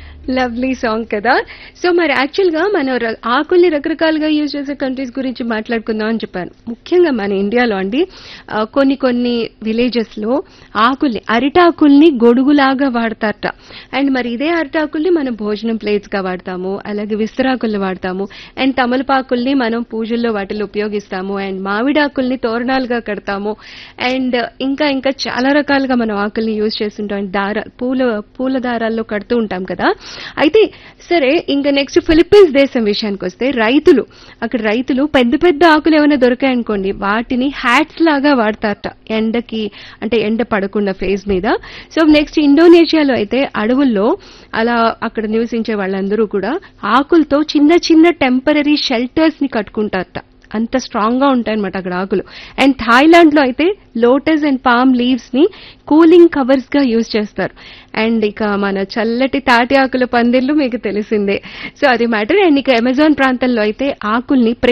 lovely song కదా so మరి actual గా మనం ర- ఆకుల్ని రకరకాలుగా యూజ్ చేసే కంట్రీస్ గురించి మాట్లాడుకుందాం అని చెప్పాను ముఖ్యంగా మన ఇండియాలో అండి ఆ, కొన్ని కొన్ని విలేజెస్ లో ఆకుల్ని అరిటాకుల్ని గొడుగులాగా వాడతారట అండ్ మరి ఇదే అరిటాకుల్ని మనం భోజనం ప్లేట్స్ గా వాడతాము అలాగే విస్తరాకుల్ని వాడతాము అండ్ తమలపాకుల్ని మనం పూజల్లో వాటిలో ఉపయోగిస్తాము అండ్ మామిడాకుల్ని తోరణాలుగా కడతాము అండ్ ఇంకా ఇంకా చాలా రకాలుగా మనం ఆకుల్ని యూజ్ చేస్తుంటాం దార పూల పూల దారాల్లో కడుతూ ఉంటాం కదా అయితే సరే ఇంకా నెక్స్ట్ ఫిలిప్పీన్స్ దేశం విషయానికి వస్తే రైతులు అక్కడ రైతులు పెద్ద పెద్ద ఆకులు ఏమైనా దొరికాయనుకోండి వాటిని హ్యాట్స్ లాగా వాడతారట ఎండకి అంటే ఎండ పడకుండా ఫేస్ మీద సో నెక్స్ట్ ఇండోనేషియాలో అయితే అడవుల్లో అలా అక్కడ నివసించే వాళ్ళందరూ కూడా ఆకులతో చిన్న చిన్న టెంపరీ షెల్టర్స్ ని కట్టుకుంటారట అంత స్ట్రాంగ్ గా ఉంటాయన్నమాట అక్కడ ఆకులు అండ్ థాయిలాండ్ లో అయితే లోటస్ అండ్ పామ్ లీవ్స్ ని కూలింగ్ కవర్స్ గా యూజ్ చేస్తారు అండ్ ఇక మన చల్లటి తాటి ఆకుల పందిర్లు మీకు తెలిసిందే సో అది మ్యాటర్ అండ్ ఇక అమెజాన్ ప్రాంతంలో అయితే ఆకుల్ని